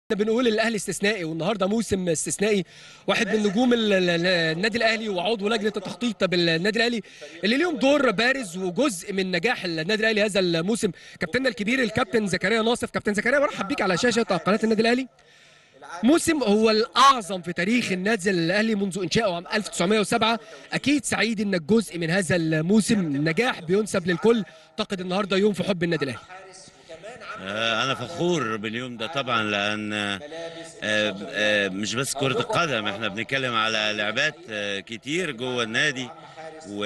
بنقول الاهلي استثنائي والنهارده موسم استثنائي واحد من نجوم ال- ال- النادي الاهلي وعضو لجنه التخطيط بالنادي الاهلي اللي ليهم دور بارز وجزء من نجاح النادي الاهلي هذا الموسم كابتننا الكبير الكابتن زكريا ناصف كابتن زكريا برحب بيك على شاشه قناه النادي الاهلي موسم هو الاعظم في تاريخ النادي الاهلي منذ انشائه عام 1907 اكيد سعيد انك جزء من هذا الموسم نجاح بينسب للكل اعتقد النهارده يوم في حب النادي الاهلي آه، أنا فخور باليوم ده طبعا لأن آه، آه، مش بس كرة القدم احنا بنتكلم على لعبات آه، كتير جوه النادي و...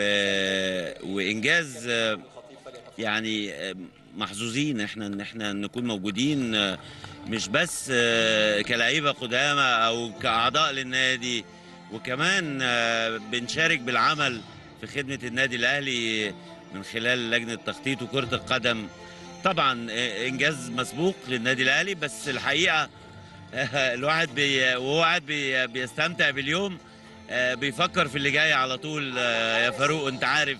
وإنجاز آه، يعني آه، محظوظين احنا ان احنا نكون موجودين آه، مش بس آه، كلاعيبة قدامى أو كأعضاء للنادي وكمان آه، بنشارك بالعمل في خدمة النادي الأهلي من خلال لجنة التخطيط وكرة القدم طبعا آه، انجاز مسبوق للنادي الاهلي بس الحقيقه آه، الواحد بي وهو قاعد بي بيستمتع باليوم آه، بيفكر في اللي جاي على طول آه، يا فاروق انت عارف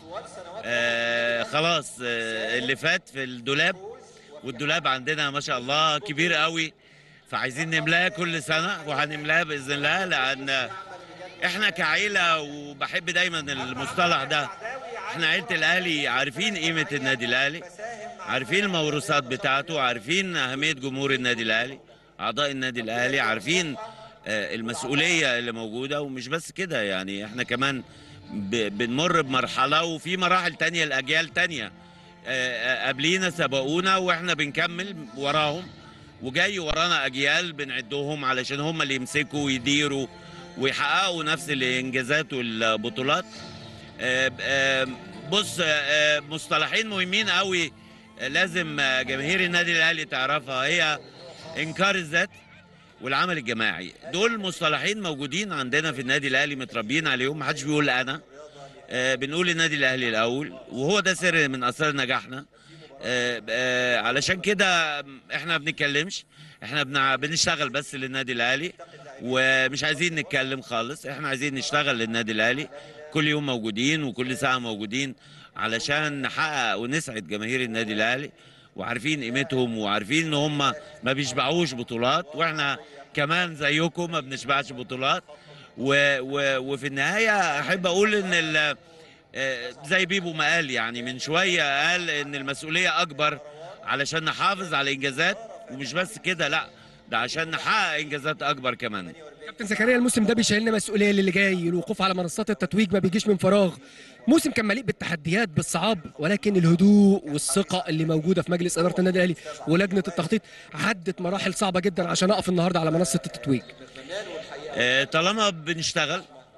آه، خلاص آه، اللي فات في الدولاب والدولاب عندنا ما شاء الله كبير قوي فعايزين نملاه كل سنه وهنملاه باذن الله لان احنا كعيله وبحب دايما المصطلح ده احنا عيله الاهلي عارفين قيمه النادي الاهلي عارفين الموروثات بتاعته عارفين اهميه جمهور النادي الاهلي اعضاء النادي الاهلي عارفين آه، المسؤوليه اللي موجوده ومش بس كده يعني احنا كمان ب- بنمر بمرحله وفي مراحل تانية لاجيال تانية آه، آه، قبلينا سبقونا واحنا بنكمل وراهم وجاي ورانا اجيال بنعدهم علشان هم اللي يمسكوا ويديروا ويحققوا نفس الانجازات والبطولات آه، آه، بص آه، آه، مصطلحين مهمين قوي آه، لازم آه، جماهير النادي الاهلي تعرفها هي انكار الذات والعمل الجماعي دول مصطلحين موجودين عندنا في النادي الاهلي متربيين عليهم محدش بيقول انا آه، بنقول النادي الاهلي الاول وهو ده سر من اسرار نجاحنا آه، آه، علشان كده احنا ما بنتكلمش احنا بنع- بنشتغل بس للنادي الاهلي ومش عايزين نتكلم خالص احنا عايزين نشتغل للنادي الاهلي كل يوم موجودين وكل ساعه موجودين علشان نحقق ونسعد جماهير النادي الاهلي وعارفين قيمتهم وعارفين ان هم ما بيشبعوش بطولات واحنا كمان زيكم ما بنشبعش بطولات و و وفي النهايه احب اقول ان ال- آه، زي بيبو ما قال يعني من شويه قال ان المسؤوليه اكبر علشان نحافظ على انجازات ومش بس كده لا ده عشان نحقق انجازات اكبر كمان كابتن زكريا الموسم ده بيشيلنا مسؤوليه للي جاي الوقوف على منصات التتويج ما بيجيش من فراغ موسم كان مليء بالتحديات بالصعاب ولكن الهدوء والثقه اللي موجوده في مجلس اداره النادي الاهلي ولجنه التخطيط عدت مراحل صعبه جدا عشان اقف النهارده على منصه التتويج آه، طالما بنشتغل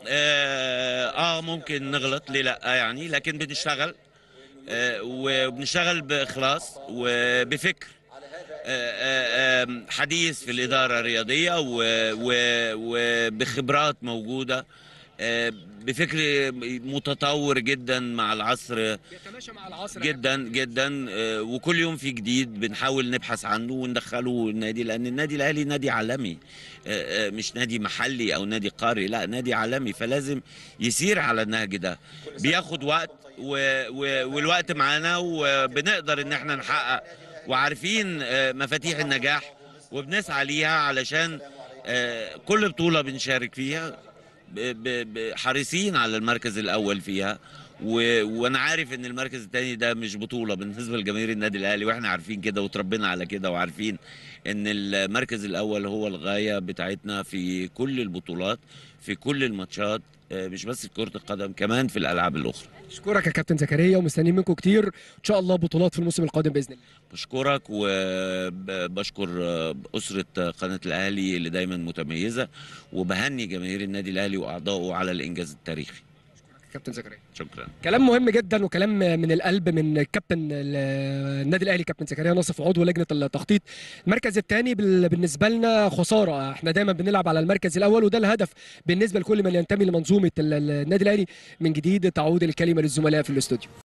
اه آه، ممكن نغلط ليه لا يعني لكن بنشتغل آه، وبنشتغل باخلاص وبفكر آه، آه، آه، حديث في الاداره الرياضيه و- و- وبخبرات موجوده آه، بفكر متطور جدا مع العصر بيتماشى مع العصر جدا جدا آه، وكل يوم في جديد بنحاول نبحث عنه وندخله النادي لان النادي الاهلي نادي عالمي آه، آه، مش نادي محلي او نادي قاري لا نادي عالمي فلازم يسير على النهج ده بياخد وقت و... و... والوقت معانا وبنقدر ان احنا نحقق وعارفين آه، مفاتيح النجاح وبنسعى ليها علشان آه، كل بطولة بنشارك فيها ب- ب- ب- حريصين على المركز الاول فيها و... وانا عارف ان المركز الثاني ده مش بطوله بالنسبه لجماهير النادي الاهلي واحنا عارفين كده وتربينا على كده وعارفين ان المركز الاول هو الغايه بتاعتنا في كل البطولات في كل الماتشات آه، مش بس في كره القدم كمان في الالعاب الاخرى اشكرك يا كابتن زكريا ومستنيين منكم كتير ان شاء الله بطولات في الموسم القادم باذن الله بشكرك وبشكر اسره قناه الاهلي اللي دايما متميزه وبهني جماهير النادي الاهلي واعضائه على الانجاز التاريخي كابتن زكريا شكرا كلام مهم جدا وكلام من القلب من كابتن النادي الاهلي كابتن زكريا ناصف عضو لجنه التخطيط المركز الثاني بالنسبه لنا خساره احنا دايما بنلعب على المركز الاول وده الهدف بالنسبه لكل من ينتمي لمنظومه النادي الاهلي من جديد تعود الكلمه للزملاء في الاستوديو